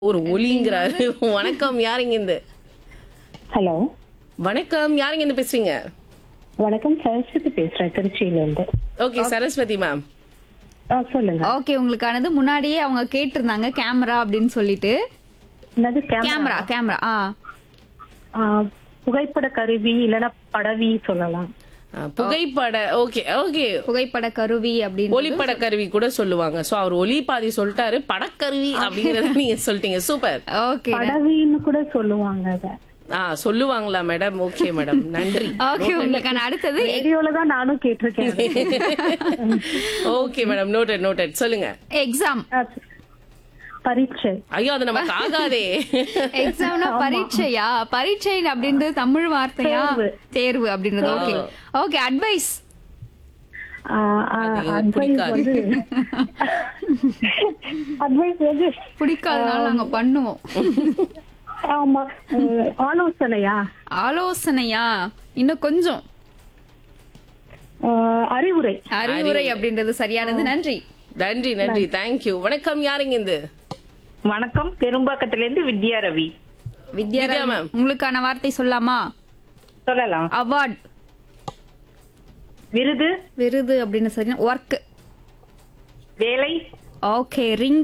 ஒரு ஒலிங்கிறாரு வணக்கம் யாருங்க இந்த ஹலோ வணக்கம் யாருங்க இந்த பேசுறீங்க வணக்கம் சரஸ்வதி பேசுறேன் திருச்சியில இருந்து ஓகே சரஸ்வதி மேம் ஆ சொல்லுங்க ஓகே உங்களுக்கானது முன்னாடியே அவங்க கேட்டிருந்தாங்க கேமரா அப்படின்னு சொல்லிட்டு என்னது கேமரா கேமரா கேமரா ஆ ஆ, புகைப்பட கருவி இல்லைன்னா படவி சொல்லலாம் புகைப்பட ஓகே ஓகே புகைப்பட கருவி அப்படின்னு ஒளிப்பட கருவி கூட சொல்லுவாங்க சோ அவர் ஒலி பாதி சொல்லிட்டாரு படக்கருவி அப்படிங்கறத நீங்க சொல்லிட்டீங்க சூப்பர் ஓகே படவின்னு கூட சொல்லுவாங்க அத ஆ சொல்லுவாங்களா மேடம் ஓகே மேடம் நன்றி ஓகே உங்களுக்கான அடுத்தது ரேடியோல தான் நானும் கேட்டிருக்கேன் ஓகே மேடம் நோட்டட் நோட்டட் சொல்லுங்க எக்ஸாம் ஆ, பரீட்சை ஐயோ அது நமக்கு ஆகாதே எக்ஸாம்னா பரீட்சையா பரீட்சை அப்படின்றது தமிழ் வார்த்தையா தேர்வு. தேர்வு அப்படின்றது ஓகே ஓகே அட்வைஸ் ஆ, ஆ, அது எனக்கு advice பிடிக்காது. வந்து அட்வைஸ் வந்து பிடிக்காதனால நாங்க பண்ணுவோம் ஆமா ஆ, ஆலோசனையா ஆலோசனையா இன்னும் கொஞ்சம் ஆ, அறிவுரை அறிவுரை அப்படின்றது சரியானது நன்றி நன்றி நன்றி தேங்க்யூ வணக்கம் யாருங்க இந்த வணக்கம் பெரும்பாக்கத்துல இருந்து வித்யா ரவி வித்யா வித்யா ma'am. உங்களுக்கான வார்த்தை சொல்லலாமா சொல்லலாம் அவார்ட் விருது விருது அப்படின்னு சரி ஒர்க் வேலை ஓகே ரிங்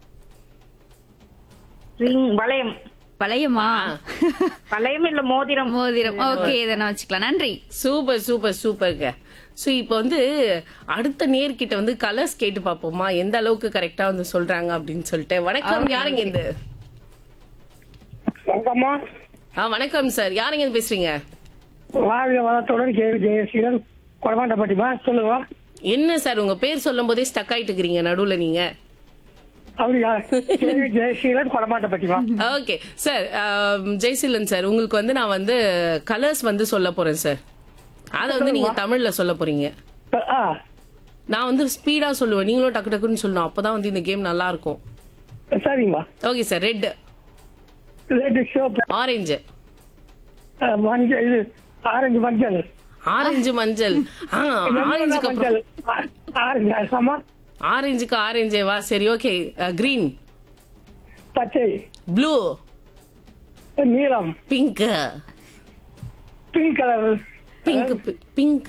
ரிங் வளையம் பழையமா வளையம் இல்ல மோதிரம் மோதிரம் ஓகே இதை நான் வச்சுக்கலாம் நன்றி சூப்பர் சூப்பர் சூப்பர்ங்க சோ இப்போ வந்து அடுத்த நேர்கிட்ட வந்து கலர்ஸ் கேட்டு பாப்போமா எந்த அளவுக்கு கரெக்டா வந்து சொல்றாங்க அப்படின்னு சொல்லிட்டு வணக்கம் யாருங்க இந்த வணக்கம்மா ஆ வணக்கம் சார் யாருங்க இருந்து பேசுறீங்க வாழ்க வளத்துடன் கேவி ஜெயசீலன் கொடமாட்டப்பட்டிமா சொல்லுங்க என்ன சார் உங்க பேர் சொல்லும் போதே ஸ்டக் ஆயிட்டு இருக்கிறீங்க நடுவுல நீங்க அப்படியா கேவி ஜெயசீலன் கொடமாட்டப்பட்டிமா ஓகே சார் ஜெய்சிலன் சார் உங்களுக்கு வந்து நான் வந்து கலர்ஸ் வந்து சொல்ல போறேன் சார் அத வந்து நீங்க தமிழ்ல சொல்ல போறீங்க ஆ நான் வந்து ஸ்பீடா சொல்லுவேன் நீங்களும் டக்கு டக்குன்னு சொல்லணும் அப்பதான் வந்து இந்த கேம் நல்லா இருக்கும் சரிங்கம்மா okay sir red red soap orange மஞ்சள் இது ஆரஞ்சு மஞ்சள் ஆரஞ்சு மஞ்சள் ஆ ஆரஞ்சுக்கு அப்புறம் மஞ்சள் ஆ- ஆரஞ்சு அரசம்மா ஆரஞ்சுக்கு ஆரஞ்சே வா சரி ஓகே கிரீன் பச்சை ப்ளூ நீலம் pink pink colour pink pink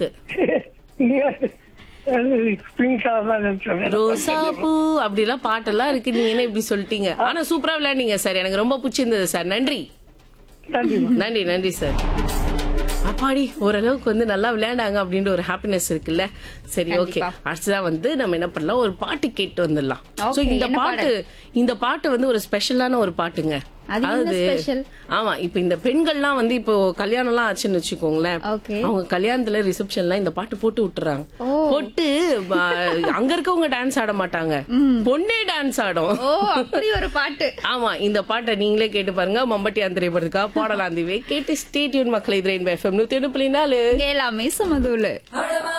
pink colour தான் நினைச்சேன். ரோசா பூ அப்படிலாம் பாட்டெல்லாம் இருக்கு நீங்க என்ன இப்படி சொல்லிட்டீங்க ஆனா சூப்பரா விளையாடுங்க சார் எனக்கு ரொம்ப பிடிச்சிருந்தது சார் நன்றி நன்றிம்மா நன்றி நன்றி சார் அப்பாடி ஓரளவுக்கு வந்து நல்லா விளையாண்டாங்க அப்படின்ற ஒரு ஹாப்பினஸ் இருக்குல்ல சரி ஓகே கண்டிப்பா. அடுத்ததான் வந்து நம்ம என்ன பண்ணலாம் ஒரு பாட்டு கேட்டு வந்துடலாம் Okay, சோ இந்த என்ன பாட்டு இந்த பாட்டு வந்து ஒரு ஸ்பெஷலான ஒரு பாட்டுங்க அது என்ன special? ஆமா இப்ப இந்த பெண்கள்லாம் வந்து இப்போ கல்யாணம் எல்லாம் ஆச்சுன்னு வச்சுக்கோங்களேன் Okay. அவங்க கல்யாணத்துல ரிசப்ஷன்ல இந்த பாட்டு போட்டு விட்டுறாங்க போட்டு ப- அங்க இருக்கவங்க டான்ஸ் ஆட மாட்டாங்க பொண்ணே டான்ஸ் ஆடும் ஓ அப்படி ஒரு பாட்டு ஆமா இந்த பாட்டை நீங்களே கேட்டு பாருங்க மம்பட்டி திரைப்படத்துக்கா பாடலாம் தீவே கேட்டு ஸ்டேட்யூன் மக்களை திரையின் எஃப்எம் நூத்தி ஒண்ணு புள்ளி நாலு எல்லாமே சமதூளு